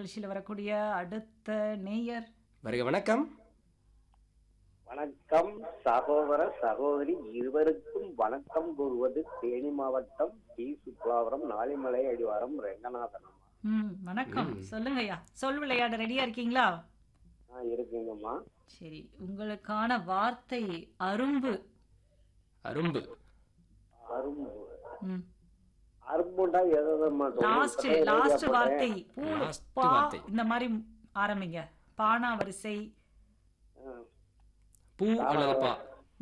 நிகழ்ச்சியில் வரக்கூடிய அடுத்த நேயர் வருக வணக்கம் வணக்கம் சகோதர சகோதரி இருவருக்கும் வணக்கம் கூறுவது தேனி மாவட்டம் டி சுற்றுலாவரம் நாளிமலை அடிவாரம் ரெங்கநாதன் ம் வணக்கம் சொல்லுங்க ஐயா சொல் விளையாட ரெடியா இருக்கீங்களா ஆ இருக்குங்கம்மா சரி உங்களுக்கான வார்த்தை அரும்பு அரும்பு அரும்பு ம் அரும்புண்டா எதம்மா லாஸ்ட் லாஸ்ட் வார்த்தை பூ Last பா வார்த்தை. இந்த மாதிரி ஆரம்பிங்க பானா வரிசை பூ அல்லது பா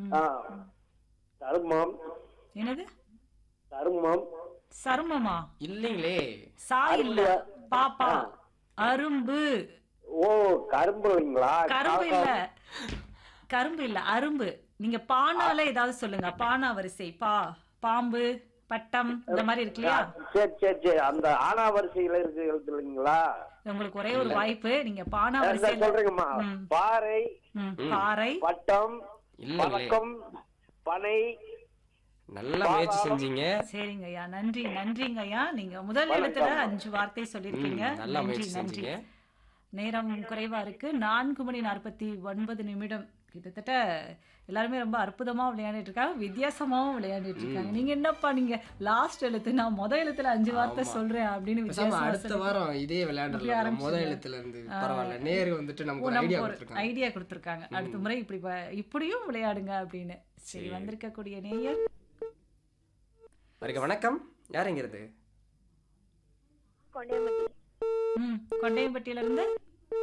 தருமம் என்னது தருமம் சருமமா இல்லைங்களே சா இல்ல பாப்பா அரும்பு ஓ கரும்புங்களா கரும்பு இல்ல கரும்பு இல்ல அரும்பு நீங்க பானால ஏதாவது சொல்லுங்க பானா வரிசை பா பாம்பு பட்டம் இந்த மாதிரி இருக்கு இல்லையா சரி சரி சரி அந்த ஆனா வரிசையில இருக்கு இருக்கு இல்லைங்களா உங்களுக்கு ஒரே ஒரு வாய்ப்பு நீங்க பானா இந்த வரிசையில சொல்றேங்கம்மா ம். பாறை ம், பாறை பட்டம் இல்லைங்களே பழக்கம் பனை நல்ல முயற்சி செஞ்சீங்க சரிங்க ஐயா நன்றி நன்றிங்க ஐயா நீங்க முதல் எழுத்துல அஞ்சு வார்த்தை சொல்லிருக்கீங்க ம், நல்லா நன்றி முயற்சி நன்றி செஞ்சீங்க நேரம் குறைவா இருக்கு நான்கு மணி நாற்பத்தி ஒன்பது நிமிடம் கிட்டத்தட்ட எல்லாருமே ரொம்ப அற்புதமா விளையாடிட்டு இருக்காங்க வித்தியாசமாவும் விளையாடிட்டு இருக்காங்க நீங்க என்னப்பா நீங்க லாஸ்ட் எழுத்து நான் முத எழுத்துல அஞ்சு வார்த்தை சொல்றேன் அப்படின்னு பேசாம வித்தியாசமா அடுத்த சொல்லி- வாரம் இதே இப்படி விளையாடலாம் ஆரம்பிச்சிடலாம். முதல் எழுத்துல இருந்து பரவாயில்ல நேரு வந்துட்டு நமக்கு ஓ, ஒரு ஐடியா நமக்கு ஒரு கொடுத்துருக்காங்க ஐடியா கொடுத்துருக்காங்க அடுத்த முறை இப்படி ப- இப்படியும் விளையாடுங்க அப்படின்னு சரி வந்திருக்கக்கூடிய நேயர் வருக வணக்கம் யாருங்கிறது கொண்டையம்பட்டி ம் கொண்டையம்பட்டியில இருந்து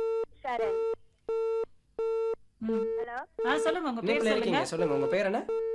சரண் ம் ஹலோ ஆ சொல்லுங்க உங்க பேர் இணைப்புல சொல்லுங்க இருக்கீங்க சொல்லுங்க உங்க பேர் என்ன